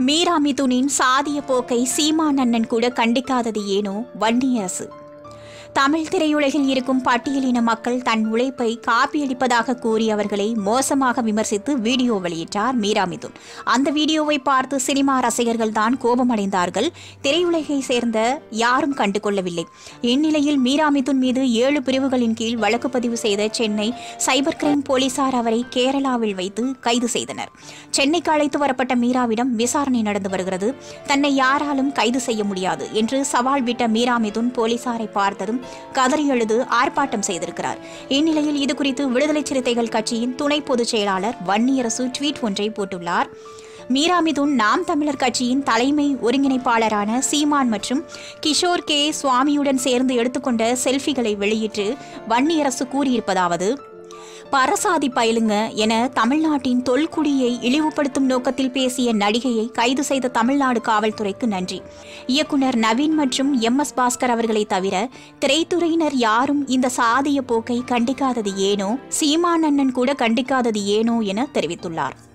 மீரா மிதுனின் சாதிய போக்கை சீமான் அண்ணன் கூட கண்டிக்காதது ஏனோ வன்னியரசு தமிழ் திரையுலகில் இருக்கும் பட்டியலின மக்கள் தன் உழைப்பை காப்பியடிப்பதாக கூறி அவர்களை மோசமாக விமர்சித்து வீடியோ வெளியிட்டார் மீரா மிதுன் அந்த வீடியோவை பார்த்து சினிமா ரசிகர்கள் தான் கோபமடைந்தார்கள் திரையுலகை சேர்ந்த யாரும் கண்டுகொள்ளவில்லை இந்நிலையில் மீரா மிதுன் மீது ஏழு பிரிவுகளின் கீழ் வழக்கு பதிவு செய்த சென்னை சைபர் கிரைம் போலீசார் அவரை கேரளாவில் வைத்து கைது செய்தனர் சென்னைக்கு அழைத்து வரப்பட்ட மீராவிடம் விசாரணை நடந்து வருகிறது தன்னை யாராலும் கைது செய்ய முடியாது என்று சவால் விட்ட மீரா மிதுன் போலீசாரை பார்த்ததும் கதறி எழுது ஆர்ப்பாட்டம் செய்திருக்கிறார் இந்நிலையில் இதுகுறித்து விடுதலை சிறுத்தைகள் கட்சியின் துணை பொதுச் செயலாளர் வன்னியரசு ட்வீட் ஒன்றை போட்டுள்ளார் மீரா மிதுன் நாம் தமிழர் கட்சியின் தலைமை ஒருங்கிணைப்பாளரான சீமான் மற்றும் கிஷோர் கே சுவாமியுடன் சேர்ந்து எடுத்துக்கொண்ட செல்ஃபிகளை வெளியிட்டு வன்னியரசு கூறியிருப்பதாவது பரசாதி பயலுங்க என தமிழ்நாட்டின் தொல்குடியை இழிவுபடுத்தும் நோக்கத்தில் பேசிய நடிகையை கைது செய்த தமிழ்நாடு காவல்துறைக்கு நன்றி இயக்குனர் நவீன் மற்றும் எம் எஸ் பாஸ்கர் அவர்களை தவிர திரைத்துறையினர் யாரும் இந்த சாதிய போக்கை கண்டிக்காதது ஏனோ சீமான் அண்ணன் கூட கண்டிக்காதது ஏனோ என தெரிவித்துள்ளார்